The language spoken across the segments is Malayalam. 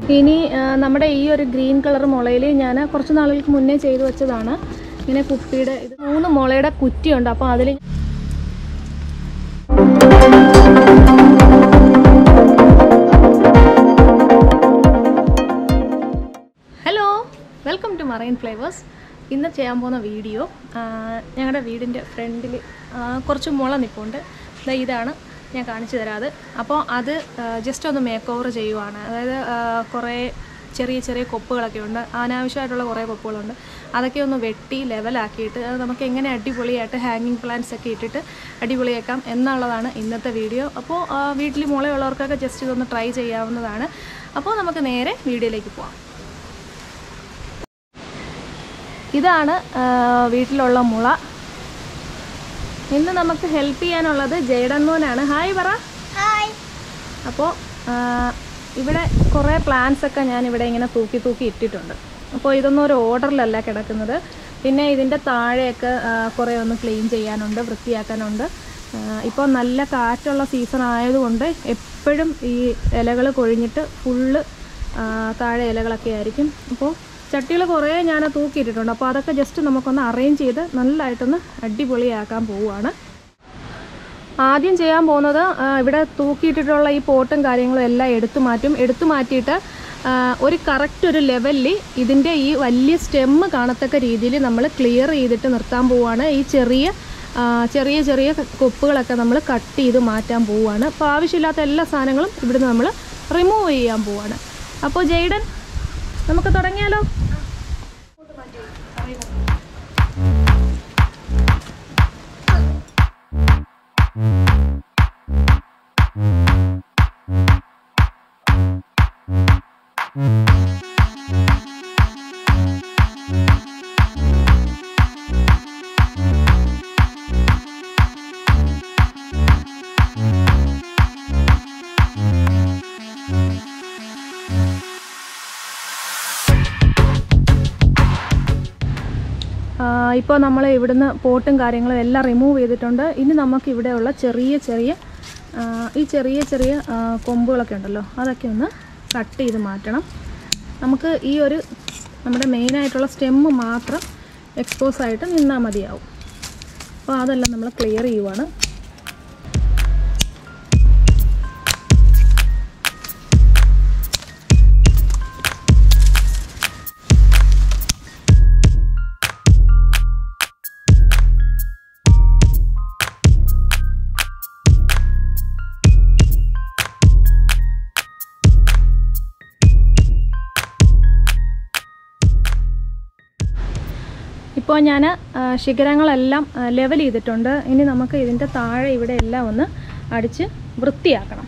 ഇനി ആ, നമ്മുടെ ഈ ഒരു ഗ്രീൻ കളർ മുളയിൽ ഞാൻ കുറച്ച് നാളുകൾക്ക് മുന്നേ ചെയ്തു വെച്ചതാണ് ഇങ്ങനെ കുപ്പിയുടെ ഇത് മൂന്ന് മുളയുടെ കുറ്റിയുണ്ട് അപ്പോൾ അതിൽ hello welcome to marine flavours ഇന്ന് ചെയ്യാൻ പോകുന്ന വീഡിയോ ഞങ്ങളുടെ വീടിൻ്റെ ഫ്രണ്ടിൽ കുറച്ച് മുള നിൽപ്പുണ്ട് ദാ ഇതാണ് ഞാൻ കാണിച്ചു തരാത് അപ്പോൾ അത് ജസ്റ്റ് ഒന്ന് മേക്ക് ഓവർ ചെയ്യുവാണ് അതായത് ആ, കുറേ ചെറിയ ചെറിയ കൊപ്പുകളൊക്കെ ഉണ്ട് അനാവശ്യമായിട്ടുള്ള കുറേ കൊപ്പുകളുണ്ട് അതൊക്കെ ഒന്ന് വെട്ടി ലെവലാക്കിയിട്ട് അത് നമുക്ക് എങ്ങനെ അടിപൊളിയായിട്ട് ഹാങ്ങിങ് പ്ലാന്റ്സ് ഒക്കെ ഇട്ടിട്ട് അടിപൊളിയാക്കാം എന്നുള്ളതാണ് ഇന്നത്തെ വീഡിയോ അപ്പോൾ വീട്ടിൽ മുളയുള്ളവർക്കൊക്കെ ജസ്റ്റ് ഇതൊന്ന് ട്രൈ ചെയ്യാവുന്നതാണ് അപ്പോൾ നമുക്ക് നേരെ വീഡിയോയിലേക്ക് പോവാം ഇതാണ് ആ, വീട്ടിലുള്ള മുള ഇന്ന് നമുക്ക് ഹെൽപ്പ് ചെയ്യാനുള്ളത് ജയ്ഡൻ മോനാണ് ഹായ് പറ ഹായ് അപ്പോൾ ഇവിടെ കുറേ പ്ലാന്റ്സ് ഒക്കെ ഞാൻ ഇവിടെ ഇങ്ങനെ തൂക്കി തൂക്കി ഇട്ടിട്ടുണ്ട് അപ്പോൾ ഇതൊന്നും ഒരു ഓർഡറിലല്ല കിടക്കുന്നത് പിന്നെ ഇതിൻ്റെ താഴെയൊക്കെ ആ, കുറേ ഒന്ന് ക്ലീൻ ചെയ്യാനുണ്ട് വൃത്തിയാക്കാനുണ്ട് ഇപ്പോൾ നല്ല കാറ്റുള്ള സീസൺ ആയതുകൊണ്ട് എപ്പോഴും ഈ ഇലകൾ കൊഴിഞ്ഞിട്ട് ഫുള്ള് താഴെ ഇലകളൊക്കെ ആയിരിക്കും അപ്പോൾ ചട്ടികൾ കുറേ ഞാൻ തൂക്കിയിട്ടിട്ടുണ്ട് അപ്പോൾ അതൊക്കെ ജസ്റ്റ് നമുക്കൊന്ന് അറേഞ്ച് ചെയ്ത് നല്ലതായിട്ടൊന്ന് അടിപൊളിയാക്കാൻ പോവുകയാണ് ആദ്യം ചെയ്യാൻ പോകുന്നത് ആ, ഇവിടെ തൂക്കിയിട്ടിട്ടുള്ള ഈ പോട്ടും കാര്യങ്ങളും എല്ലാം എടുത്തു മാറ്റും എടുത്തു മാറ്റിയിട്ട് ആ, ഒരു കറക്റ്റ് ഒരു ലെവലിൽ ഇതിൻ്റെ ഈ വലിയ സ്റ്റെമ്മ് കാണത്തക്ക രീതിയിൽ നമ്മൾ ക്ലിയർ ചെയ്തിട്ട് നിർത്താൻ പോവുകയാണ് ഈ ചെറിയ ആ, ചെറിയ ചെറിയ കൊപ്പുകളൊക്കെ നമ്മൾ കട്ട് ചെയ്ത് മാറ്റാൻ പോവുകയാണ് അപ്പോൾ ആവശ്യമില്ലാത്ത എല്ലാ സാധനങ്ങളും ഇവിടുന്ന് നമ്മൾ റിമൂവ് ചെയ്യാൻ പോവുകയാണ് അപ്പോൾ ജെയ്ഡൻ നമുക്ക് തുടങ്ങിയാലോ ഇപ്പോൾ നമ്മൾ ഇവിടുന്ന് പോട്ടും കാര്യങ്ങളും എല്ലാം റിമൂവ് ചെയ്തിട്ടുണ്ട് ഇനി നമുക്ക് ഇവിടെയുള്ള ചെറിയ ചെറിയ ആ, ഈ ചെറിയ ചെറിയ ആ, കൊമ്പുകളൊക്കെ ഉണ്ടല്ലോ അതൊക്കെ ഒന്ന് കട്ട് ചെയ്ത് മാറ്റണം നമുക്ക് ഈ ഒരു നമ്മുടെ മെയിനായിട്ടുള്ള സ്റ്റെമ്മ് മാത്രം എക്സ്പോസ് ആയിട്ട് നിന്നാൽ മതിയാവും അപ്പോൾ അതെല്ലാം നമ്മൾ ക്ലിയർ ചെയ്യുവാണ് ഇപ്പോൾ ഞാൻ ശിഖരങ്ങളെല്ലാം ലെവൽ ചെയ്തിട്ടുണ്ട് ഇനി നമുക്ക് ഇതിൻ്റെ താഴെ ഇവിടെ എല്ലാം ഒന്ന് അടിച്ച് വൃത്തിയാക്കണം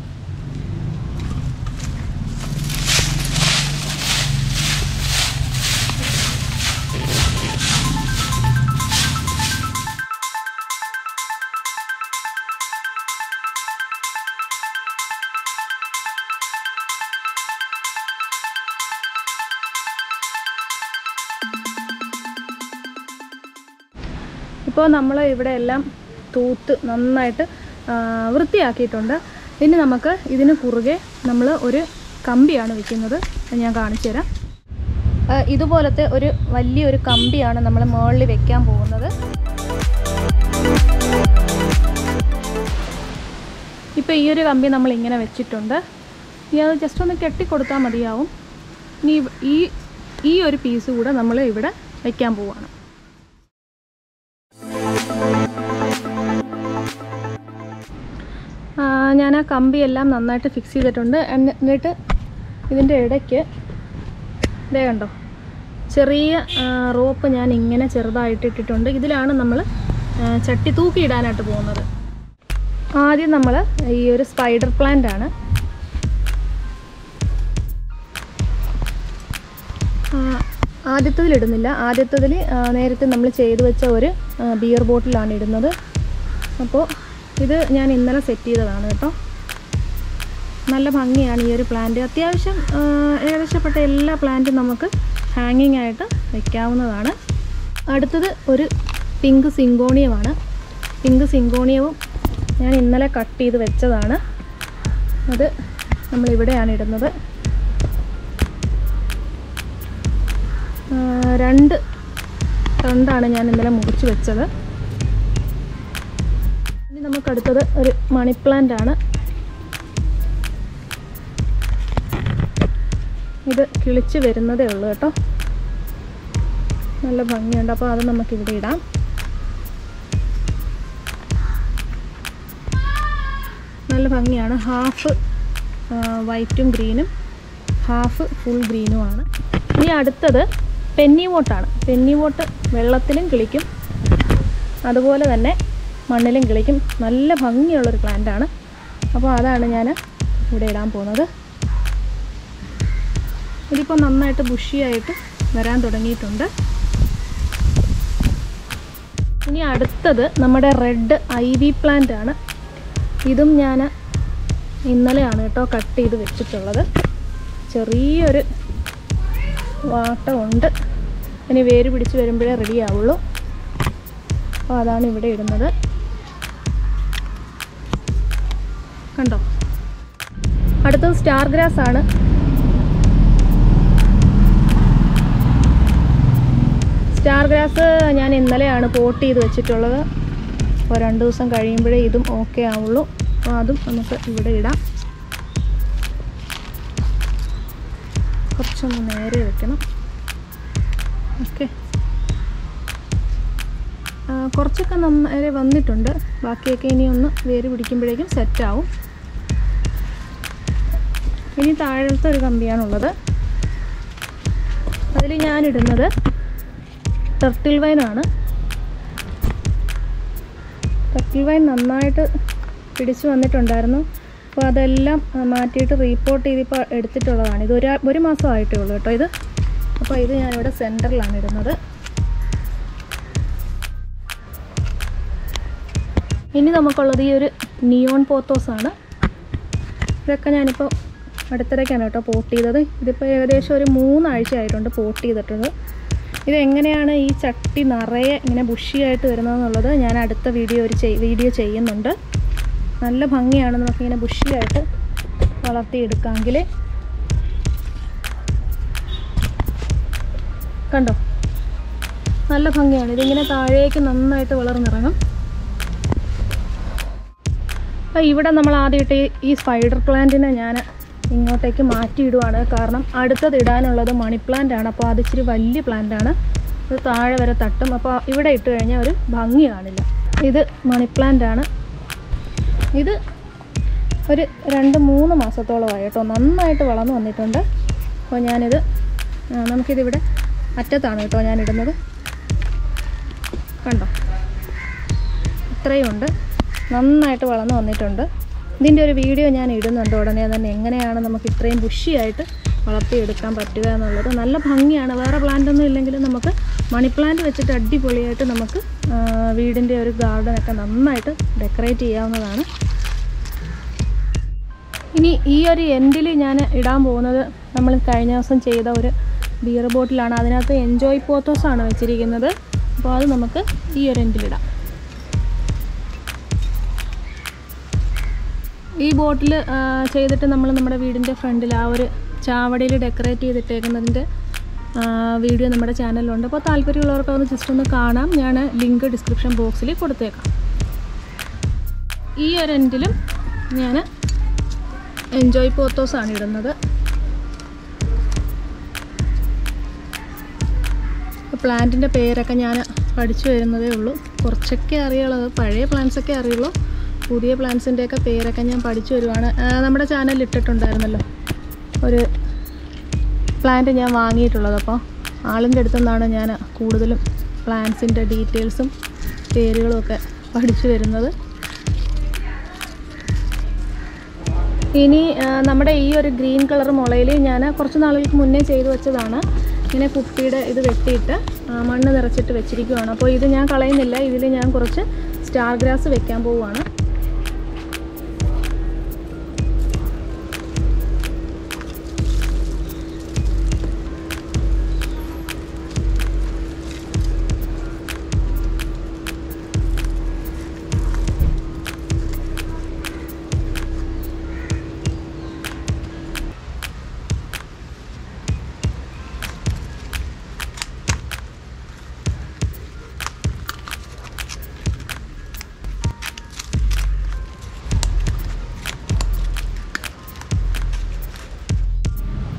ഇപ്പോൾ നമ്മൾ ഇവിടെ എല്ലാം തൂത്ത് നന്നായിട്ട് ആ, വൃത്തിയാക്കിയിട്ടുണ്ട് ഇനി നമുക്ക് ഇതിന് കുറുകെ നമ്മൾ ഒരു കമ്പിയാണ് വെക്കുന്നത് അത് ഞാൻ കാണിച്ചു തരാം ആ, ഇതുപോലത്തെ ഒരു വലിയൊരു കമ്പിയാണ് നമ്മൾ മുകളിൽ വെക്കാൻ പോകുന്നത് ഇപ്പോൾ ഈ ഒരു കമ്പി നമ്മൾ ഇങ്ങനെ വെച്ചിട്ടുണ്ട് ഇനി അത് ജസ്റ്റ് ഒന്ന് കെട്ടിക്കൊടുത്താൽ മതിയാവും ഇനി ഈ ഈ ഒരു പീസ് കൂടെ നമ്മൾ ഇവിടെ വെക്കാൻ പോവുകയാണ് ഞാൻ ആ കമ്പിയെല്ലാം നന്നായിട്ട് ഫിക്സ് ചെയ്തിട്ടുണ്ട് എന്നി- എന്നിട്ട് ഇതിൻ്റെ ഇടയ്ക്ക് ഇതേ കണ്ടോ ചെറിയ റോപ്പ് ഞാൻ ഇങ്ങനെ ചെറുതായിട്ട് ഇട്ടിട്ടുണ്ട് ഇതിലാണ് നമ്മൾ ചട്ടി തൂക്കി ഇടാനായിട്ട് പോകുന്നത് ആദ്യം നമ്മൾ ഈ ഒരു സ്പൈഡർ പ്ലാന്റ് ആണ് ആ, ആദ്യത്തതിൽ ഇടുന്നില്ല ആദ്യത്തതിൽ നേരത്തെ നമ്മൾ ചെയ്തു വെച്ച ഒരു ആ, ബിയർ ബോട്ടിലാണ് ഇടുന്നത് അപ്പോൾ ഇത് ഞാൻ ഇന്നലെ സെറ്റ് ചെയ്തതാണ് കേട്ടോ നല്ല ഭംഗിയാണ് ഈ ഒരു പ്ലാന്റ് അത്യാവശ്യം ആ, ഏകദേശപ്പെട്ട എല്ലാ പ്ലാന്റും നമുക്ക് ഹാങ്ങിങ് ആയിട്ട് വെക്കാവുന്നതാണ് അടുത്തത് ഒരു പിങ്ക് സിങ്കോണിയമാണ് പിങ്ക് സിങ്കോണിയവും ഞാൻ ഇന്നലെ കട്ട് ചെയ്ത് വെച്ചതാണ് അത് നമ്മളിവിടെയാണ് ഇടുന്നത് ആ, രണ്ട് തണ്ടാണ് ഞാൻ ഇന്നലെ മുറിച്ച് വെച്ചത് ഇനി നമുക്ക് അടുത്തത് ഒരു മണി പ്ലാന്റ് ആണ് ഇത് കിളിച്ച് വരുന്നതേ ഉള്ളൂ കേട്ടോ നല്ല ഭംഗിയുണ്ട് അപ്പോൾ അത് നമുക്കിവിടെ ഇടാം നല്ല ഭംഗിയാണ് ഹാഫ് വൈറ്റും ഗ്രീനും ഹാഫ് ഫുൾ ഗ്രീനുമാണ് ഇനി അടുത്തത് പെന്നി വോട്ടാണ് പെന്നി വോട്ട് വെള്ളത്തിലും കിളിക്കും അതുപോലെ തന്നെ മണ്ണിലും കിളിക്കും നല്ല ഭംഗിയുള്ളൊരു പ്ലാന്റാണ് അപ്പോൾ അതാണ് ഞാൻ ഇവിടെ ഇടാൻ പോകുന്നത് ഇതിപ്പോൾ നന്നായിട്ട് ബുഷിയായിട്ട് വരാൻ തുടങ്ങിയിട്ടുണ്ട് ഇനി അടുത്തത് നമ്മുടെ റെഡ് ഐ വി പ്ലാന്റ് ആണ് ഇതും ഞാൻ ഇന്നലെയാണ് കേട്ടോ കട്ട് ചെയ്ത് വെച്ചിട്ടുള്ളത് ചെറിയൊരു വാട്ടമുണ്ട് ഇനി വേര് പിടിച്ച് വരുമ്പോഴേ റെഡി ആവുള്ളൂ അപ്പോൾ അതാണ് ഇവിടെ ഇടുന്നത് കണ്ടോ അടുത്തത് സ്റ്റാർ ഗ്രാസ് ആണ് സ്റ്റാർ ഗ്രാസ് ഞാൻ ഇന്നലെയാണ് പോട്ട് ചെയ്ത് വെച്ചിട്ടുള്ളത് അപ്പോൾ രണ്ട് ദിവസം കഴിയുമ്പോഴേ ഇതും ഓക്കെ ആവുള്ളൂ അപ്പോൾ അതും നമുക്ക് ഇവിടെ ഇടാം കുറച്ചൊന്ന് നേരെ വെക്കണം ഓക്കെ കുറച്ചൊക്കെ നന്നായി വന്നിട്ടുണ്ട് ബാക്കിയൊക്കെ ഇനി ഒന്ന് വേര് പിടിക്കുമ്പോഴേക്കും സെറ്റാവും ഇനി താഴത്തെ ഒരു കമ്പിയാണുള്ളത് അതിൽ ഞാനിടുന്നത് ടർട്ടിൽ വൈനാണ് ടർട്ടിൽ വൈൻ നന്നായിട്ട് പിടിച്ചു വന്നിട്ടുണ്ടായിരുന്നു അപ്പോൾ അതെല്ലാം ആ, മാറ്റിയിട്ട് റീപ്പോർട്ട് ചെയ്തിപ്പോൾ എടുത്തിട്ടുള്ളതാണ് ഇത് ഒരു ഒരു മാസം ആയിട്ടേ ഉള്ളൂ കേട്ടോ ഇത് അപ്പോൾ ഇത് ഞാനിവിടെ സെൻറ്ററിലാണ് ഇടുന്നത് ഇനി നമുക്കുള്ളത് ഈ ഒരു നിയോൺ പോത്തോസാണ് ഇതൊക്കെ ഞാനിപ്പോൾ അടുത്തിടയ്ക്കാണ് കേട്ടോ പോട്ട് ചെയ്തത് ഇതിപ്പോൾ ഏകദേശം ഒരു മൂന്നാഴ്ച ആയിട്ടുണ്ട് പോട്ട് ചെയ്തിട്ടുണ്ട് ഇത് എങ്ങനെയാണ് ഈ ചട്ടി നിറയെ ഇങ്ങനെ ബുഷിയായിട്ട് വരുന്നതെന്നുള്ളത് ഞാൻ അടുത്ത വീഡിയോ ഒരു ചെയ് വീഡിയോ ചെയ്യുന്നുണ്ട് നല്ല ഭംഗിയാണ് നമുക്കിങ്ങനെ ബുഷിയായിട്ട് വളർത്തിയെടുക്കാമെങ്കിൽ കണ്ടോ നല്ല ഭംഗിയാണ് ഇതിങ്ങനെ താഴേക്ക് നന്നായിട്ട് വളർന്നിറങ്ങും അപ്പോൾ ഇവിടെ നമ്മൾ ആദ്യമായിട്ട് ഈ- ഈ സ്പൈഡർ പ്ലാന്റിനെ ഞാൻ ഇങ്ങോട്ടേക്ക് മാറ്റിയിടുവാണ് കാരണം അടുത്തത് ഇടാനുള്ളത് മണി പ്ലാന്റ് ആണ് അപ്പോൾ അത് ഇച്ചിരി വലിയ പ്ലാന്റ് ആണ് ഇത് താഴെ വരെ തട്ടും അപ്പോൾ ഇവിടെ ഇട്ട് കഴിഞ്ഞാൽ ഒരു ഭംഗി കാണില്ല ഇത് മണി പ്ലാന്റ് ആണ് ഇത് ഒരു രണ്ട് മൂന്ന് മാസത്തോളമായി കേട്ടോ നന്നായിട്ട് വളർന്നു വന്നിട്ടുണ്ട് അപ്പോൾ ഞാനിത് ആ, നമുക്കിതിവിടെ അറ്റത്താണ് കേട്ടോ ഞാൻ ഇടുന്നത് കണ്ടോ ഇത്രയും ഉണ്ട് നന്നായിട്ട് വളർന്നു വന്നിട്ടുണ്ട് ഇതിൻ്റെ ഒരു വീഡിയോ ഞാൻ ഇടുന്നുണ്ട് ഉടനെ തന്നെ എങ്ങനെയാണ് നമുക്ക് ഇത്രയും ബുഷിയായിട്ട് വളർത്തിയെടുക്കാൻ പറ്റുക എന്നുള്ളത് നല്ല ഭംഗിയാണ് വേറെ പ്ലാന്റ് ഒന്നും ഇല്ലെങ്കിലും നമുക്ക് മണി പ്ലാന്റ് വെച്ചിട്ട് അടിപൊളിയായിട്ട് നമുക്ക് ആ, വീടിൻ്റെ ഒരു ഗാർഡനൊക്കെ നന്നായിട്ട് ഡെക്കറേറ്റ് ചെയ്യാവുന്നതാണ് ഇനി ഈ ഒരു എൻഡിൽ ഞാൻ ഇടാൻ പോകുന്നത് നമ്മൾ കഴിഞ്ഞ ദിവസം ചെയ്ത ഒരു ബിയർ ബോട്ടിലാണ് അതിനകത്ത് എൻജോയ് പോത്തോസ് ആണ് വെച്ചിരിക്കുന്നത് അപ്പോൾ അത് നമുക്ക് ഈ ഒരു എൻഡിലിടാം ഈ ബോട്ടിൽ ചെയ്തിട്ട് നമ്മൾ നമ്മുടെ വീടിൻ്റെ ഫ്രണ്ടിൽ ആ ഒരു ചാവടിയിൽ ഡെക്കറേറ്റ് ചെയ്തിട്ടേക്കുന്നതിൻ്റെ ആ, വീഡിയോ നമ്മുടെ ചാനലിലുണ്ട് അപ്പോൾ താല്പര്യമുള്ളവർക്ക് ഒന്ന് ജസ്റ്റ് ഒന്ന് കാണാം ഞാൻ ലിങ്ക് ഡിസ്ക്രിപ്ഷൻ ബോക്സിൽ കൊടുത്തേക്കാം ഈ ഒരു എൻഡിലും ഞാൻ എൻജോയ് പോത്തോസ് ആണ് ഇടുന്നത് പ്ലാന്റിൻ്റെ പേരൊക്കെ ഞാൻ പഠിച്ചു വരുന്നതേ ഉള്ളൂ കുറച്ചൊക്കെ അറിയുള്ളത് പഴയ plants ഒക്കെ അറിയുള്ളൂ പുതിയ പ്ലാന്റ്സിൻ്റെയൊക്കെ പേരൊക്കെ ഞാൻ പഠിച്ചു വരുവാണ് ആ, നമ്മുടെ ചാനലിൽ ഇട്ടിട്ടുണ്ടായിരുന്നല്ലോ ഒരു പ്ലാന്റ് ഞാൻ വാങ്ങിയിട്ടുള്ളത് അപ്പോൾ ആളിൻ്റെ അടുത്തു നിന്നാണ് ഞാൻ കൂടുതലും പ്ലാന്റ്സിൻ്റെ ഡീറ്റെയിൽസും പേരുകളും ഒക്കെ പഠിച്ചു വരുന്നത് ഇനി ആ, നമ്മുടെ ഈ ഒരു ഗ്രീൻ കളർ മുളയിൽ ഞാൻ കുറച്ച് നാളുകൾക്ക് മുന്നേ ചെയ്തു വെച്ചതാണ് ഇങ്ങനെ കുപ്പിയുടെ ഇത് വെട്ടിയിട്ട് ആ, മണ്ണ് നിറച്ചിട്ട് വെച്ചിരിക്കുവാണ് അപ്പോൾ ഇത് ഞാൻ കളയുന്നില്ല ഇതിൽ ഞാൻ കുറച്ച് സ്റ്റാർ ഗ്രാസ് വെക്കാൻ പോവുകയാണ്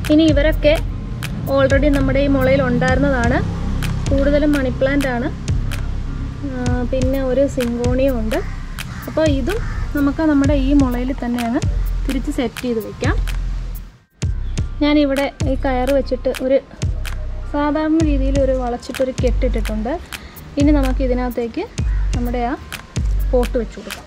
ഇനി ഇവരൊക്കെ ഓൾറെഡി നമ്മുടെ ഈ മുളയിൽ ഉണ്ടായിരുന്നതാണ് കൂടുതലും മണി പ്ലാന്റ് ആണ് ആ, പിന്നെ ഒരു സിങ്കോണിയം ഉണ്ട് അപ്പോൾ ഇതും നമുക്ക് നമ്മുടെ ഈ മുളയിൽ തന്നെ അങ്ങ് തിരിച്ച് സെറ്റ് ചെയ്ത് വെക്കാം ഞാനിവിടെ ഈ കയറ് വെച്ചിട്ട് ഒരു സാധാരണ രീതിയിൽ ഒരു വളച്ചിട്ടൊരു കെട്ടിട്ടിട്ടുണ്ട് ഇനി നമുക്ക് ഇതിനകത്തേക്ക് നമ്മുടെ ആ പോട്ട് വെച്ച് കൊടുക്കാം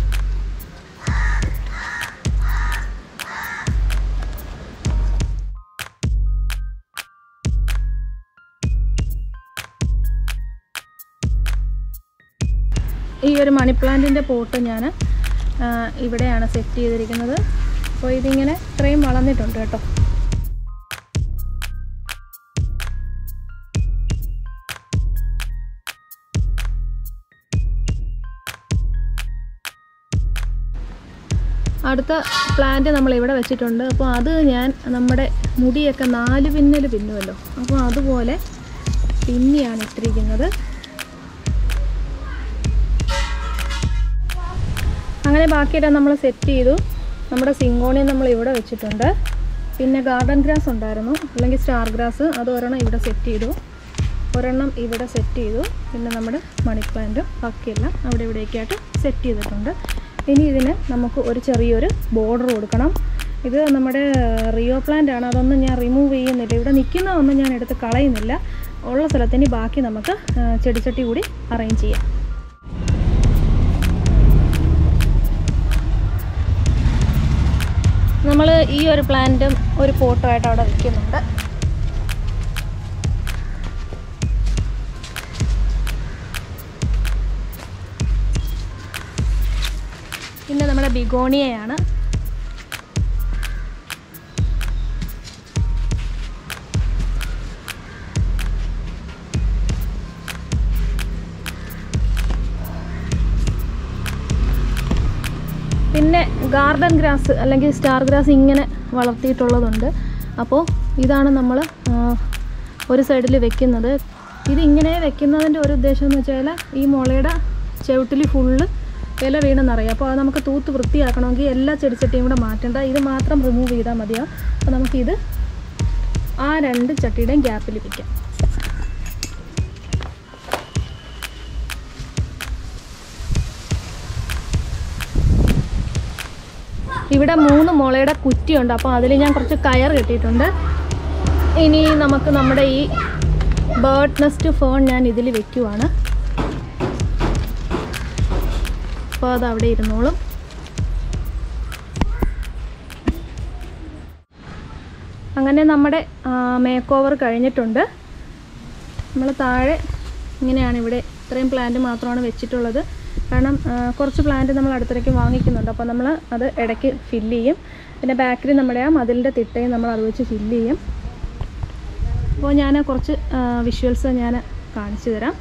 ഈ ഒരു മണി പ്ലാന്റിൻ്റെ പോട്ട് ഞാൻ ഇവിടെയാണ് സെറ്റ് ചെയ്തിരിക്കുന്നത് അപ്പോൾ ഇതിങ്ങനെ ഇത്രയും വളർന്നിട്ടുണ്ട് കേട്ടോ അടുത്ത പ്ലാന്റ് നമ്മൾ ഇവിടെ വെച്ചിട്ടുണ്ട് അപ്പോൾ അത് ഞാൻ നമ്മുടെ മുടിയൊക്കെ നാല് പിന്നൽ പിന്നുമല്ലോ അപ്പോൾ അതുപോലെ പിന്നിയാണ് ഇട്ടിരിക്കുന്നത് അങ്ങനെ ബാക്കിയെല്ലാം നമ്മൾ സെറ്റ് ചെയ്തു നമ്മുടെ സിങ്കോണിയം നമ്മൾ ഇവിടെ വെച്ചിട്ടുണ്ട് പിന്നെ ഗാർഡൻ ഗ്രാസ് ഉണ്ടായിരുന്നു അല്ലെങ്കിൽ സ്റ്റാർ ഗ്രാസ് അത് ഒരെണ്ണം ഇവിടെ സെറ്റ് ചെയ്തു ഒരെണ്ണം ഇവിടെ സെറ്റ് ചെയ്തു പിന്നെ നമ്മുടെ മണി പ്ലാന്റും ബാക്കിയെല്ലാം അവിടെ ഇവിടെയൊക്കെ ആയിട്ട് സെറ്റ് ചെയ്തിട്ടുണ്ട് ഇനി ഇതിന് നമുക്ക് ഒരു ചെറിയൊരു ബോർഡർ കൊടുക്കണം ഇത് നമ്മുടെ റിയോ പ്ലാന്റ് ആണ് അതൊന്നും ഞാൻ റിമൂവ് ചെയ്യുന്നില്ല ഇവിടെ നിൽക്കുന്നതൊന്നും ഞാൻ എടുത്ത് കളയുന്നില്ല ഉള്ള സ്ഥലത്തിന് ബാക്കി നമുക്ക് ആ, ചെടിച്ചട്ടി കൂടി അറേഞ്ച് ചെയ്യാം നമ്മൾ ഈ ഒരു പ്ലാന്റും ഒരു ഫോട്ടോ ആയിട്ട് അവിടെ വെക്കുന്നുണ്ട് പിന്നെ നമ്മുടെ ബിഗോണിയയാണ് പിന്നെ ഗാർഡൻ ഗ്രാസ് അല്ലെങ്കിൽ സ്റ്റാർ ഗ്രാസ് ഇങ്ങനെ വളർത്തിയിട്ടുള്ളതുണ്ട് അപ്പോൾ ഇതാണ് നമ്മൾ ഒരു സൈഡിൽ വെക്കുന്നത് ഇത് ഇങ്ങനെ വെക്കുന്നതിൻ്റെ ഒരു ഉദ്ദേശം എന്ന് വെച്ചാൽ ഈ മുളയുടെ ചവിട്ടിൽ ഫുള്ള് ഇല വീണെന്നറിയാം അപ്പോൾ അത് നമുക്ക് തൂത്ത് വൃത്തിയാക്കണമെങ്കിൽ എല്ലാ ചെടിച്ചട്ടിയും കൂടെ മാറ്റേണ്ട ഇത് മാത്രം റിമൂവ് ചെയ്താൽ മതിയാവും അപ്പോൾ നമുക്കിത് ആ രണ്ട് ചട്ടിയുടെയും ഗ്യാപ്പിൽ വെക്കാം ഇവിടെ മൂന്ന് മുളയുടെ കുറ്റിയുണ്ട് അപ്പോൾ അതിൽ ഞാൻ കുറച്ച് കയർ കെട്ടിയിട്ടുണ്ട് ഇനി നമുക്ക് നമ്മുടെ ഈ ബേർഡ് നെസ്റ്റ് ഫോൺ ഞാൻ ഇതിൽ വെക്കുവാണ് അപ്പോൾ അത് അവിടെ ഇരുന്നോളും അങ്ങനെ നമ്മുടെ മേക്ക് ഓവർ കഴിഞ്ഞിട്ടുണ്ട് നമ്മൾ താഴെ ഇങ്ങനെയാണ് ഇവിടെ ഇത്രയും പ്ലാന്റ് മാത്രമാണ് വെച്ചിട്ടുള്ളത് കാരണം ആ, കുറച്ച് പ്ലാന്റ് നമ്മൾ അടുത്തിടയ്ക്ക് വാങ്ങിക്കുന്നുണ്ട് അപ്പോൾ നമ്മൾ അത് ഇടയ്ക്ക് ഫില്ല് ചെയ്യും പിന്നെ ബാക്കിൽ നമ്മുടെ ആ മതിലിൻ്റെ തിട്ടയും നമ്മൾ അത് വെച്ച് ഫില്ല് ചെയ്യും അപ്പോൾ ഞാൻ കുറച്ച് വിഷ്വൽസ് ഞാൻ കാണിച്ചു തരാം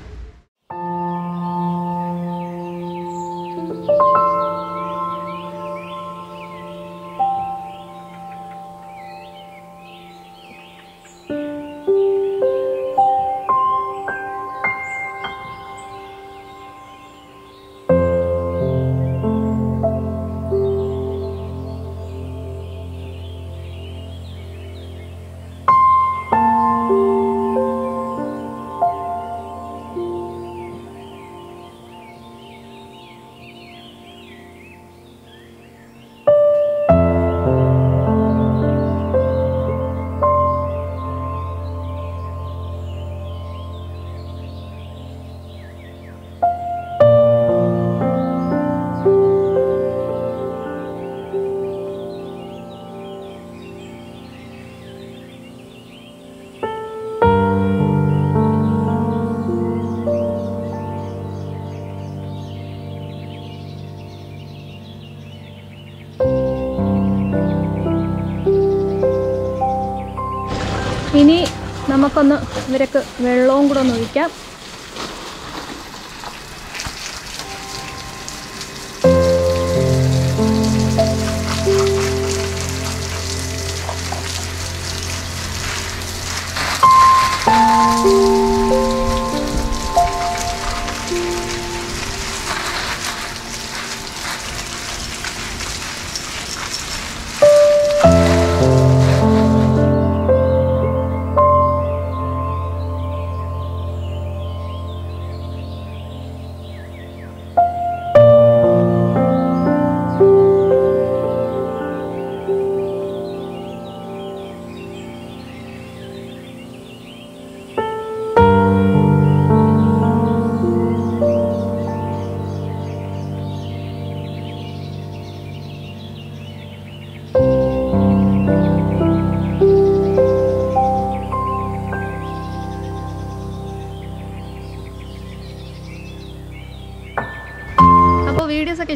ഇനി നമുക്കൊന്ന് ഇവരൊക്കെ വെള്ളവും കൂടെ ഒന്ന് ഒഴിക്കാം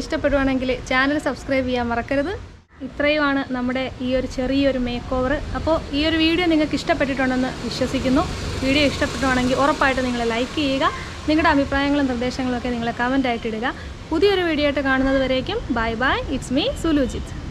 ഇഷ്ടപ്പെടുവാണെങ്കിൽ ചാനൽ സബ്സ്ക്രൈബ് ചെയ്യാൻ മറക്കരുത് ഇത്രയുമാണ് നമ്മുടെ ഈ ഒരു ചെറിയൊരു മേക്ക് ഓവർ അപ്പോൾ ഈ ഒരു വീഡിയോ നിങ്ങൾക്ക് ഇഷ്ടപ്പെട്ടിട്ടുണ്ടെന്ന് വിശ്വസിക്കുന്നു വീഡിയോ ഇഷ്ടപ്പെട്ടുവാണെങ്കിൽ ഉറപ്പായിട്ട് നിങ്ങൾ ലൈക്ക് ചെയ്യുക നിങ്ങളുടെ അഭിപ്രായങ്ങളും നിർദ്ദേശങ്ങളും ഒക്കെ നിങ്ങൾ കമൻ്റ് ആയിട്ട് ഇടുക പുതിയൊരു വീഡിയോ ആയിട്ട് കാണുന്നത് വരേക്കും ബൈ ബൈ ഇറ്റ്സ് മീ സുലുജിത്ത്